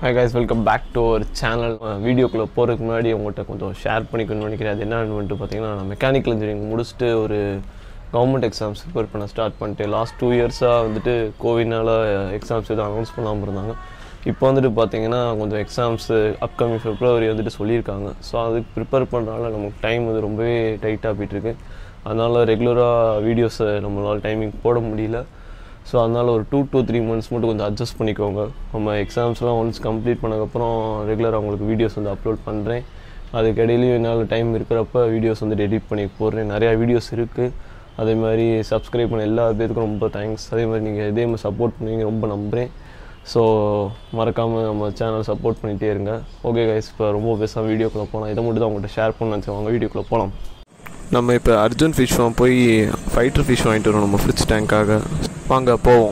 hi guys welcome back to ஒரு channel வீடியோக்குள்ளே போகிறதுக்கு முன்னாடி உங்கள்கிட்ட கொஞ்சம் ஷேர் பண்ணிக்கணும்னு நினைக்கிறேன் அது என்னன்னு வந்துட்டு பார்த்தீங்கன்னா நான் மெக்கானிக்கல் இன்ஜினியரிங் முடிச்சுட்டு ஒரு கவர்மெண்ட் எக்ஸாம்ஸ் ப்ரிப்பேர் பண்ண ஸ்டார்ட் பண்ணிட்டு லாஸ்ட் டூ இயர்ஸாக வந்துட்டு கோவிட்னால எக்ஸாம்ஸ் எதுவும் அனௌன்ஸ் பண்ணாமல் இருந்தாங்க இப்போ வந்துட்டு பார்த்தீங்கன்னா கொஞ்சம் எக்ஸாம்ஸு அப்கமிங் ஃபெப்ரவரி வந்துட்டு சொல்லியிருக்காங்க ஸோ அதுக்கு ப்ரிப்பேர் பண்ணுறதுனால நமக்கு டைம் வந்து ரொம்பவே டைட்டாக போயிட்டுருக்கு அதனால் ரெகுலராக வீடியோஸை நம்மளால் டைமிங் போட முடியல ஸோ அதனால் ஒரு டூ டூ த்ரீ மந்த்ஸ் மட்டும் கொஞ்சம் அட்ஜஸ்ட் பண்ணிக்கோங்க நம்ம எக்ஸாம்ஸ்லாம் ஒன்ஸ் கம்ப்ளீட் பண்ணதுக்கப்புறம் ரெகுலராக உங்களுக்கு வீடியோஸ் வந்து அப்லோட் பண்ணுறேன் அதுக்கு இடையிலையும் என்னால் டைம் இருக்கிறப்ப வீடியோஸ் வந்து எடிட் பண்ணி போடுறேன் நிறையா வீடியோஸ் இருக்குது அதே மாதிரி சப்ஸ்கிரைப் பண்ண எல்லா பேருக்கும் ரொம்ப தேங்க்ஸ் அதே மாதிரி நீங்கள் இதே மாதிரி சப்போர்ட் பண்ணுவீங்க ரொம்ப நம்புகிறேன் ஸோ மறக்காமல் நம்ம சேனல் சப்போர்ட் பண்ணிகிட்டே இருங்க ஓகே கைஸ் இப்போ ரொம்ப பேசாமல் வீடியோக்குள்ளே போகலாம் இதை மட்டும் தான் உங்கள்கிட்ட ஷேர் பண்ண நினச்சேன் வாங்க வீடியோக்குள்ளே போகலாம் நம்ம இப்போ அர்ஜுன் ஃபிஷ் ஃபார்ம் போய் ஃபைட்டர் ஃபிஷ் வாங்கிட்டு வரோம் நம்ம ஃப்ரிட்ஜ் டேங்க்காக வாங்க போவோம்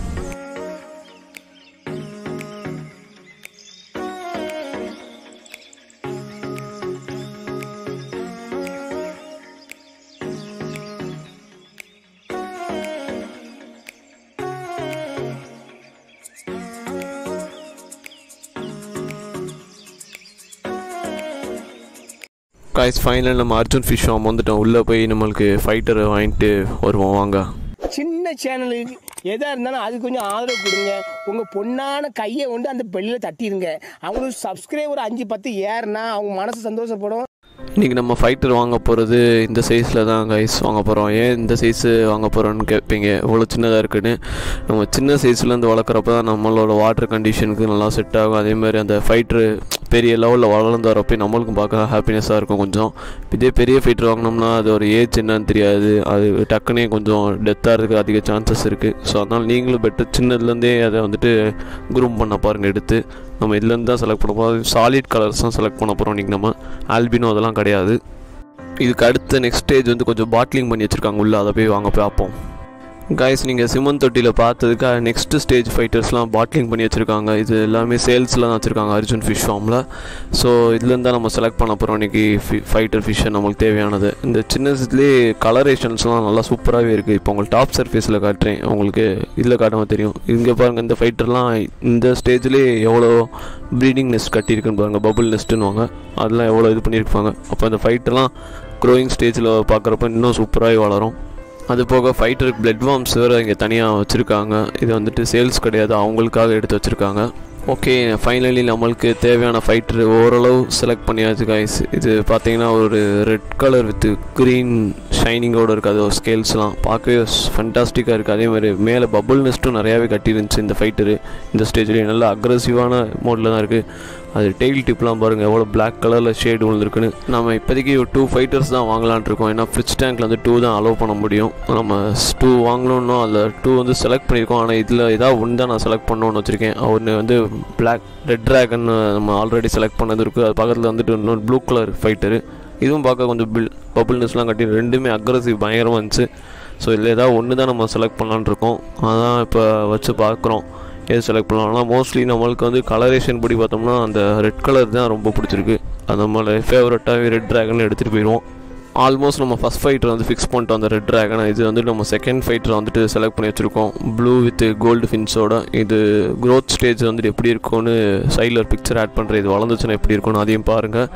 காய்ஸ் ஃபைனல் நம்ம அர்ஜுன் ஃபிஷ் ஃபார்ம் வந்துட்டோம் உள்ளே போய் நம்மளுக்கு ஃபைட்டர் வாங்கிட்டு வருவோம் வாங்க சின்ன சேனலுக்கு எதாக இருந்தாலும் அது கொஞ்சம் ஆதரவு கொடுங்க உங்கள் பொண்ணான கையை கொண்டு அந்த பெல்லில் தட்டிடுங்க அவங்களுக்கு சப்ஸ்கிரைபர் அஞ்சு பத்து ஏறுனா அவங்க மனசு சந்தோஷப்படும் இன்றைக்கி நம்ம ஃபைட்டர் வாங்க போகிறது இந்த சைஸில் தான் கைஸ் வாங்க போகிறோம் ஏன் இந்த சைஸு வாங்க போகிறோன்னு கேட்பீங்க இவ்வளோ சின்னதாக இருக்குன்னு நம்ம சின்ன சைஸ்லேருந்து வளர்க்குறப்ப தான் நம்மளோட வாட்டர் கண்டிஷனுக்கு நல்லா செட் ஆகும் அதே மாதிரி அந்த ஃபைட்ரு பெரிய லெவலில் வளர்ந்து வரப்போ நம்மளுக்கும் பார்க்க ஹாப்பினஸ்ஸாக இருக்கும் கொஞ்சம் இதே பெரிய ஃபைட்டர் வாங்கினோம்னா அது ஒரு ஏஜ் என்னன்னு தெரியாது அது டக்குனே கொஞ்சம் டெத்தாக இருக்க அதிக சான்சஸ் இருக்குது ஸோ அதனால் நீங்களும் பெட்டர் சின்னதுலேருந்தே அதை வந்துட்டு குரூம் பண்ண பாருங்கள் எடுத்து நம்ம இதுலேருந்து தான் செலக்ட் பண்ண போகிறோம் சாலிட் கலர்ஸ் தான் செலக்ட் பண்ண போகிறோம் இன்றைக்கி நம்ம ஆல்பினோ அதெல்லாம் கிடையாது இதுக்கு அடுத்த நெக்ஸ்ட் ஸ்டேஜ் வந்து கொஞ்சம் பாட்லிங் பண்ணி வச்சுருக்காங்க உள்ளே அதை போய் வாங்க பார்ப்போம் கைஸ் நீங்கள் சிமன் தொட்டியில் பார்த்ததுக்கு நெக்ஸ்ட் ஸ்டேஜ் ஃபைட்டர்ஸ்லாம் பாட்லிங் பண்ணி வச்சுருக்காங்க இது எல்லாமே சேல்ஸில் தான் வச்சுருக்காங்க அர்ஜுன் ஃபிஷ் ஃபார்மில் ஸோ இதுலேருந்து தான் நம்ம செலக்ட் பண்ண போகிறோம் இன்றைக்கி ஃபி ஃபைட்டர் ஃபிஷ்ஷை நம்மளுக்கு தேவையானது இந்த சின்னதுலேயே கலரேஷன்ஸ்லாம் நல்லா சூப்பராகவே இருக்குது இப்போ உங்களுக்கு டாப் சர்ஃபேஸில் காட்டுறேன் உங்களுக்கு இதில் காட்டாமல் தெரியும் இங்கே பாருங்கள் இந்த ஃபைட்டர்லாம் இந்த ஸ்டேஜ்லேயே எவ்வளோ ப்ரீடிங் நெஸ்ட் கட்டியிருக்குன்னு பாருங்கள் பபுள் நெஸ்ட்டுன்னுவாங்க அதெல்லாம் எவ்வளோ இது பண்ணியிருப்பாங்க அப்போ அந்த ஃபைட்டெல்லாம் க்ரோயிங் ஸ்டேஜில் பார்க்குறப்ப இன்னும் சூப்பராகவே வளரும் அது போக ஃபைட்டருக்கு பிளட் வார்ம்ஸ் வேறு இங்கே தனியாக வச்சுருக்காங்க இது வந்துட்டு சேல்ஸ் கிடையாது அவங்களுக்காக எடுத்து வச்சுருக்காங்க ஓகே ஃபைனலி நம்மளுக்கு தேவையான ஃபைட்டர் ஓரளவு செலக்ட் பண்ணியாச்சு கைஸ் இது பார்த்தீங்கன்னா ஒரு ரெட் கலர் வித் க்ரீன் ஷைனிங்கோடு இருக்குது அது ஸ்கேல்ஸ்லாம் பார்க்கவே ஃபண்டாஸ்டிக்காக இருக்குது அதே மாதிரி மேலே பபுள் நெஸ்ட்டும் நிறையாவே கட்டிருந்துச்சு இந்த ஃபைட்டரு இந்த ஸ்டேஜ்லேயே நல்லா அக்ரஸிவான மோடில் தான் இருக்குது அது டெய்ல் டிப்லாம் பாருங்கள் எவ்வளோ பிளாக் கலரில் ஷேடு விழுந்துருக்குன்னு நம்ம இப்போதைக்கு ஒரு டூ ஃபைட்டர்ஸ் தான் வாங்கலான் இருக்கோம் ஏன்னா ஃப்ரிட்ஜ் டேங்க்கில் வந்து டூ தான் அலோவ் பண்ண முடியும் நம்ம டூ வாங்கணுன்னா அதில் டூ வந்து செலக்ட் பண்ணியிருக்கோம் ஆனால் இதில் ஏதாவது ஒன்று தான் நான் செலக்ட் பண்ணணும்னு வச்சுருக்கேன் ஒன்று வந்து பிளாக் ரெட் ட்ராகன் நம்ம ஆல்ரெடி செலக்ட் பண்ணது இருக்குது அது பக்கத்தில் வந்துட்டு இன்னொரு ப்ளூ கலர் ஃபைட்டரு இதுவும் பார்க்க கொஞ்சம் பில் பபுள்னஸ்லாம் கட்டி ரெண்டுமே அக்ரஸிவ் பயங்கரமாக இருந்துச்சு ஸோ இதில் ஏதாவது ஒன்று தான் நம்ம செலக்ட் பண்ணலான்னு இருக்கோம் அதான் இப்போ வச்சு பார்க்குறோம் எது செலக்ட் பண்ணலாம் ஆனால் மோஸ்ட்லி நம்மளுக்கு வந்து கலரேஷன் படி பார்த்தோம்னா அந்த ரெட் கலர் தான் ரொம்ப பிடிச்சிருக்கு அது நம்மளோட ஃபேவரட்டாகவே ரெட் ட்ராகன் எடுத்துகிட்டு போயிடுவோம் ஆல்மோஸ்ட் நம்ம ஃபஸ்ட் ஃபைட்டர் வந்து ஃபிக்ஸ் பண்ணிட்டோம் அந்த ரெட் ட்ராகன் இது வந்து நம்ம செகண்ட் ஃபைட்டர் வந்துட்டு செலக்ட் பண்ணி வச்சுருக்கோம் ப்ளூ வித் கோல்டு ஃபின்ஸோட இது க்ரோத் ஸ்டேஜ் வந்துட்டு எப்படி இருக்கும்னு சைடில் ஒரு பிக்சர் ஆட் பண்ணுற இது வளர்ந்துச்சுன்னா எப்படி இருக்கும்னு அதையும் பாருங்கள்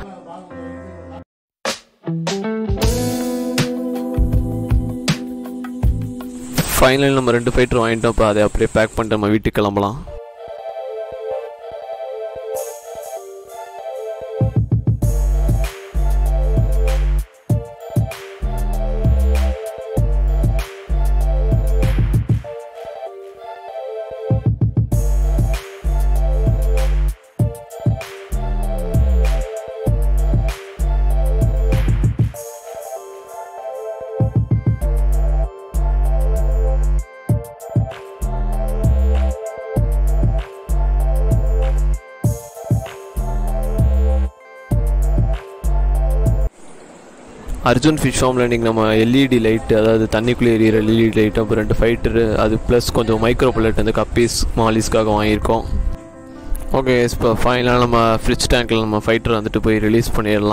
ஃபைனல் நம்ம ரெண்டு ஃபைட்டர் வாங்கிட்டோம் இப்போ அதை அப்படியே பேக் பண்ணிட்டு நம்ம வீட்டுக்கு கிளம்பலாம் அர்ஜுன் ஃபிஷ் ஃபார்மில் இன்றைக்கி நம்ம எல்இடி லைட் அதாவது தண்ணிக்குள்ளே எரியிற எல்இடி லைட் அப்புறம் ரெண்டு ஃபைட்டரு அது ப்ளஸ் கொஞ்சம் மைக்ரோ புல்லட் வந்து கப்பீஸ் மாலிஸ்க்காக வாங்கியிருக்கோம் ஓகே இப்போ ஃபைனலாக நம்ம ஃப்ரிட்ஜ் டேங்க்கில் நம்ம ஃபைட்டர் வந்துட்டு போய் ரிலீஸ் பண்ணிடலாம்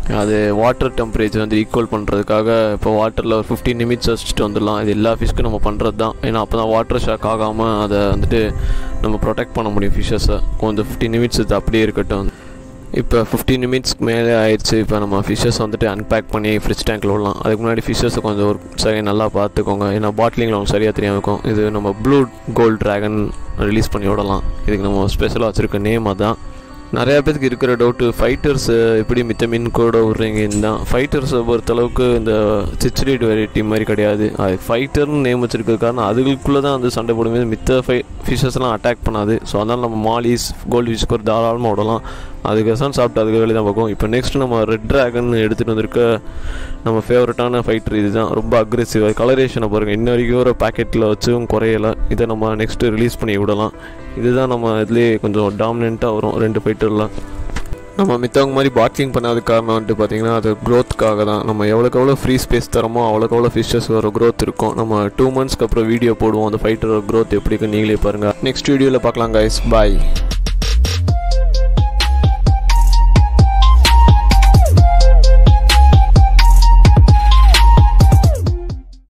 அது வாட்டர் டெம்பரேச்சர் வந்து ஈக்குவல் பண்ணுறதுக்காக இப்போ வாட்டரில் ஒரு ஃபிஃப்டீன் நிமிட்ஸ் வச்சுட்டு வந்துடலாம் இது எல்லா ஃபிஷ்க்கும் நம்ம பண்ணுறது தான் ஏன்னா அப்போ தான் வாட்டர் ஷாக் ஆகாமல் அதை வந்துட்டு நம்ம ப்ரொடெக்ட் பண்ண முடியும் ஃபிஷ்ஷஸை கொஞ்சம் ஃபிஃப்டீன் நிமிட்ஸ் இது அப்படியே இருக்கட்டும் இப்போ ஃபிஃப்டீன் நிமிட்ஸ்க்கு மேலே ஆயிடுச்சு இப்போ நம்ம ஃபிஷ்ஷஸ் வந்துட்டு அன்பேக் பண்ணி ஃப்ரிட்ஜ் டேங்க்கில் விடலாம் அதுக்கு முன்னாடி ஃபிஷ்ஷஸை கொஞ்சம் ஒரு சரி நல்லா பார்த்துக்கோங்க ஏன்னா பாட்டிலிங்கில் அவங்க சரியாக தெரியாம இருக்கும் இது நம்ம ப்ளூ கோல்ட் ட்ராகன் ரிலீஸ் பண்ணி விடலாம் இதுக்கு நம்ம ஸ்பெஷலாக வச்சுருக்க நேம் அதான் நிறையா பேருக்கு இருக்கிற டவுட்டு ஃபைட்டர்ஸ் எப்படி மித்த மீன் கூட விட்றீங்கன்னு தான் ஃபைட்டர்ஸை பொறுத்தளவுக்கு இந்த சிச்சுரேட் வெரைட்டி மாதிரி கிடையாது அது ஃபைட்டர்னு நேம் வச்சிருக்கிறது காரணம் அதுக்குள்ளே தான் வந்து சண்டை போடும்போது மித்த ஃபை ஃபிஷஸ்லாம் அட்டாக் பண்ணாது ஸோ அதனால் நம்ம மாலிஸ் கோல்டு ஃபிஷ்க்கு ஒரு தாராளமாக விடலாம் அதுக்கு தான் சாப்பிட்டு அதுக்கு வேலை தான் பார்க்கும் இப்போ நெக்ஸ்ட் நம்ம ரெட் ட்ராகன் எடுத்துகிட்டு வந்திருக்க நம்ம ஃபேவரட்டான ஃபைட்டர் இதுதான் ரொம்ப அக்ரெசிவ் கலரேஷனை பாருங்கள் இன்ன வரைக்கும் ஒரு பாக்கெட்டில் வச்சும் குறையலை இதை நம்ம நெக்ஸ்ட்டு ரிலீஸ் பண்ணி விடலாம் இதுதான் நம்ம இதுலேயே கொஞ்சம் டாமினண்ட்டாக வரும் ரெண்டு ஃபைட்டரில் நம்ம மித்தவங்க மாதிரி பாட்லிங் பண்ணாத காரணம் வந்துட்டு பார்த்தீங்கன்னா அது க்ரோத்துக்காக தான் நம்ம எவ்வளோக்கு எவ்வளோ ஃப்ரீ ஸ்பேஸ் தரமோ அவ்வளோக்கு எவ்வளோ ஃபிஷ்ஷஸ் வர க்ரோத் இருக்கும் நம்ம டூ மந்த்ஸ்க்கு அப்புறம் வீடியோ போடுவோம் அந்த ஃபைட்டரோட க்ரோத் எப்படி இருக்குன்னு நீங்களே பாருங்கள் நெக்ஸ்ட் வீடியோவில் பார்க்கலாம் கைஸ் பாய்